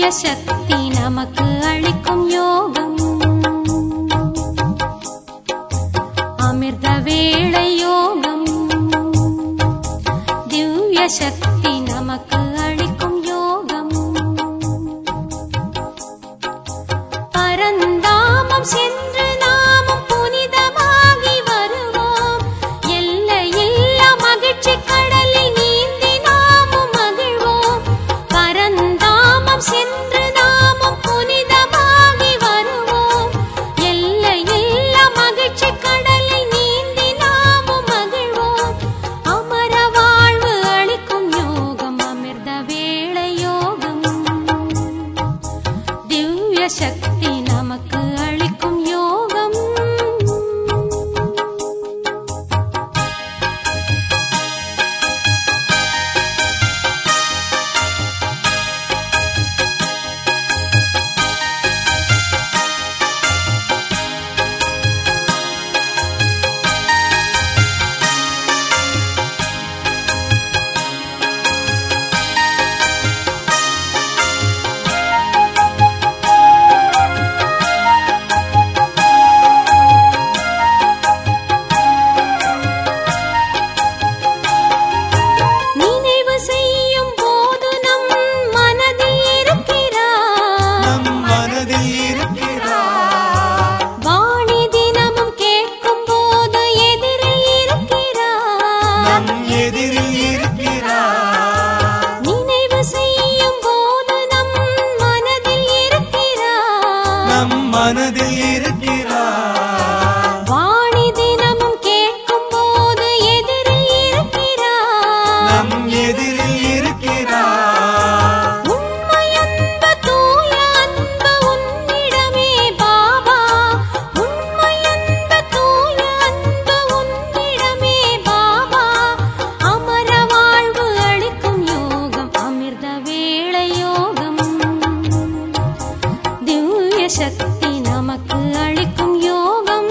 சக்தி நமக்கு அளிக்கும் யோகம் அமிர்த வேளை யோகம் திவ்ய சக்தி நமக்கு அளிக்கும் யோகம் பரந்தாமம் சென்று நாமும் புனிதமாகி வருவோம் எல்லையில்லா மகிழ்ச்சி கடலில் நீந்தி நாமும் மகிழ்வோம் பரந்தாமம் சென்று நாமும் புனிதமாகி வருவோம் எல்லையில்லா மகிழ்ச்சி கடலில் நீந்தி நாமும் மகிழ்வோம் அமர வாழ்வு அளிக்கும் யோகம் அமிர்த வேளை யோகம் திவ்ய சக்தி நமக்கு அளிக்கும் யோகம் நினைவு செய்யும் போது நம் மனதில் இருக்கிறார் நம் மனதில் இருக்கிறார் வாணி தினமும் கேட்கும் போது எதிரில் இருக்கிறார் நம் எதிரில் இருக்கிறார் நினைவு செய்யும் போது நம் மனதில் இருக்கிறார் நம் மனதில் இருக்கிறார் வாணி தினமும் கேட்கும் போது எதிரில் இருக்கிறார் நம் எதிரில் இருக்கிறார் உண்மை அன்பு தூய அன்பு உன்னிடமே பாபா உண்மை அன்பு தூய அன்பு உன்னிடமே பாபா அமர வாழ்வு அளிக்கும் யோகம் அமிர்த வேளை யோகம் திவ்ய சக்தி நமக்கு அளிக்கும் யோகம்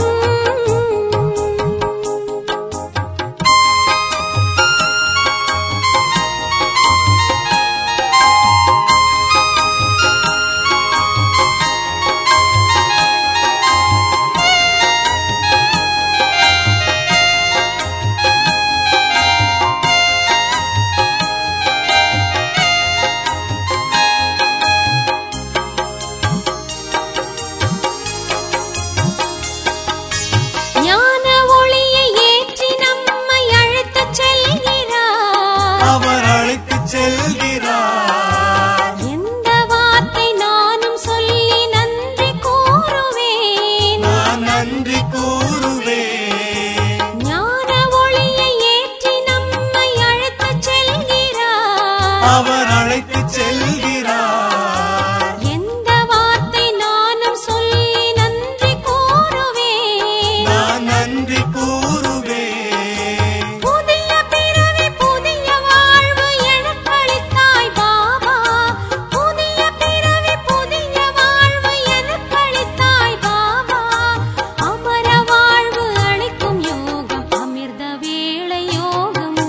ஞான ஒளியை ஏற்றி நம்மை அழைத்துச் செல்கிறார் அவர் அழைத்துச் செல்கிறார் எந்த வார்த்தை நானும் சொல்லி நன்றி கூறுவேன் நான் நன்றி கூறுவேன் ஞான ஒளியை ஏற்றி நம்மை அழைத்துச் செல்கிறார் அவர் அழைத்துச் செல்கிறார் எந்த வார்த்தை நானும் சொல்லி நன்றி கூறுவேன் நான் நன்றி கூறுவேன் புதிய பிறவி புதிய வாழ்வு எனக்களித்தாய் பாபா புதிய பிறவி புதிய வாழ்வு எனக்களித்தாய் பாபா அமர வாழ்வு அளிக்கும் யோகம் அமிர்த வேளை யோகம்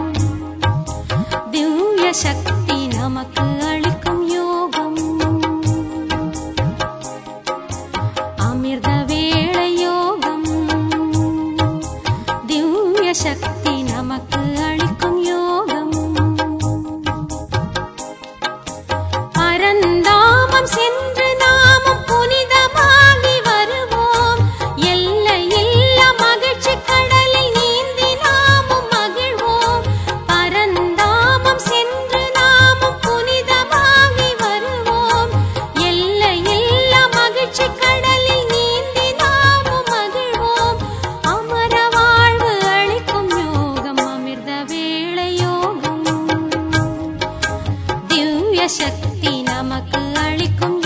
திவ்ய சக்தி நமக்கு அளிக்கும் யோகம் அமிர்த வேளை யோகம் திவ்ய சக்தி நமக்கு அளிக்கும் யோகம் பரந்தாமம் சென்று நாமும் புனிதமாகி வருவோம் எல்லையில்லா மகிழ்ச்சி கடலில் நீந்தி நாமும் மகிழ்வோம் பரந்தாமம் சென்று நாமும் புனிதமாகி வருவோம் எல்லையில்லா மகிழ்ச்சி கடலில் நீந்தி நாமும் மகிழ்வோம் அமர வாழ்வு அளிக்கும் யோகம் அமிர்த வேளை யோகம் திவ்ய சக்தி நமக்கு அளிக்கும்